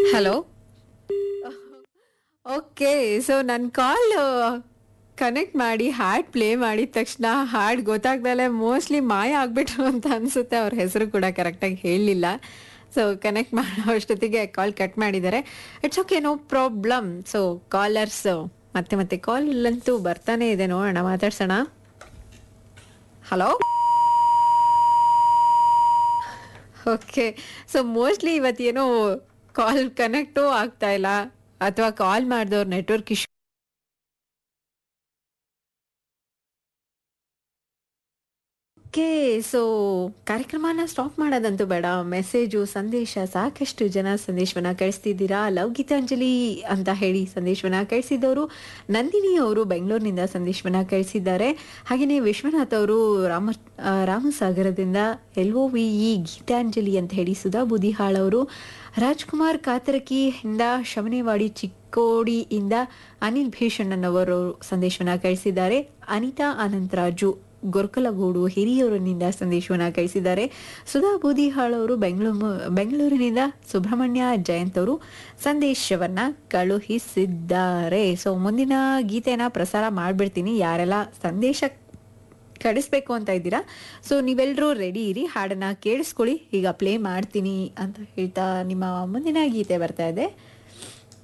hello okay so ನನ್ನ call connect ಮಾಡಿ ಹಾಡ್ ಪ್ಲೇ ಮಾಡಿದ ತಕ್ಷಣ ಹಾಡ್ ಗೊತ್ತಾಗ್ದಲೆ ಮೋಸ್ಟ್ಲಿ ಮಾಯ ಆಗ್ಬಿಟ್ರು ಅಂತ ಅನ್ಸುತ್ತೆ ಅವ್ರ ಹೆಸರು ಕೂಡ ಕರೆಕ್ಟಾಗಿ ಹೇಳಲಿಲ್ಲ ಸೊ ಕನೆಕ್ಟ್ ಮಾಡೋ ಅಷ್ಟೊತ್ತಿಗೆ ಕಾಲ್ ಕಟ್ ಮಾಡಿದ್ದಾರೆ it's okay no problem so callers ಮತ್ತೆ ಮತ್ತೆ ಕಾಲ್ ಅಂತೂ ಬರ್ತಾನೆ ಇದೆ ನೋಡೋಣ ಮಾತಾಡ್ಸೋಣ ಹಲೋ ಓಕೆ ಸೊ ಮೋಸ್ಟ್ಲಿ ಇವತ್ತೇನೋ ಕಾಲ್ ಕನೆಕ್ಟು ಆಗ್ತಾ ಇಲ್ಲ ಅಥವಾ ಕಾಲ್ ಮಾಡಿದವ್ರ ನೆಟ್ವರ್ಕ್ ಇಶ್ಯೂ ಓಕೆ ಸೊ ಕಾರ್ಯಕ್ರಮನ ಸ್ಟಾಪ್ ಮಾಡೋದಂತೂ ಬೇಡ ಮೆಸೇಜು ಸಂದೇಶ ಸಾಕಷ್ಟು ಜನ ಸಂದೇಶವನ್ನ ಕಳಿಸ್ತಿದ್ದೀರಾ ಲವ್ ಗೀತಾಂಜಲಿ ಅಂತ ಹೇಳಿ ಸಂದೇಶವನ್ನ ಕಳಿಸಿದವರು ನಂದಿನಿ ಅವರು ಬೆಂಗಳೂರಿನಿಂದ ಸಂದೇಶವನ್ನ ಕಳಿಸಿದ್ದಾರೆ ಹಾಗೆಯೇ ವಿಶ್ವನಾಥ್ ಅವರು ರಾಮ ಆ, ರಾಮಸಾಗರದಿಂದ L O V E Geetanjali ಅಂತ ಹೇಳಿ ಸುಧಾ ಬುದಿಹಾಳ್ ಅವರು ರಾಜ್ಕುಮಾರ್ ಕಾತರಕಿಯಿಂದ ಶಮನೇವಾಡಿ ಚಿಕ್ಕೋಡಿಯಿಂದ ಅನಿಲ್ ಭೀಷಣ್ಣನವರು ಸಂದೇಶವನ್ನ ಕಳಿಸಿದ್ದಾರೆ ಅನಿತಾ ಅನಂತರಾಜು ಗೊರ್ಕಲಗೂಡು ಹಿರಿಯೂರಿನಿಂದ ಸಂದೇಶವನ್ನ ಕಳಿಸಿದ್ದಾರೆ ಸುಧಾ ಬೂದಿಹಾಳ್ ಅವರು ಬೆಂಗಳೂರು ಬೆಂಗಳೂರಿನಿಂದ ಸುಬ್ರಹ್ಮಣ್ಯ ಜಯಂತ್ ಅವರು ಸಂದೇಶವನ್ನ ಕಳುಹಿಸಿದ್ದಾರೆ ಸೊ ಮುಂದಿನ ಗೀತೆನ ಪ್ರಸಾರ ಮಾಡ್ಬಿಡ್ತೀನಿ ಯಾರೆಲ್ಲ ಸಂದೇಶ ಕಳಿಸ್ಬೇಕು ಅಂತ ಇದ್ದೀರಾ ಸೊ ನೀವೆಲ್ಲರೂ ರೆಡಿ ಇರಿ ಹಾಡನ್ನ ಕೇಳಿಸ್ಕೊಳ್ಳಿ ಈಗ ಪ್ಲೇ ಮಾಡ್ತೀನಿ ಅಂತ ಹೇಳ್ತಾ ನಿಮ್ಮ ಮುಂದಿನ ಗೀತೆ ಬರ್ತಾ ಇದೆ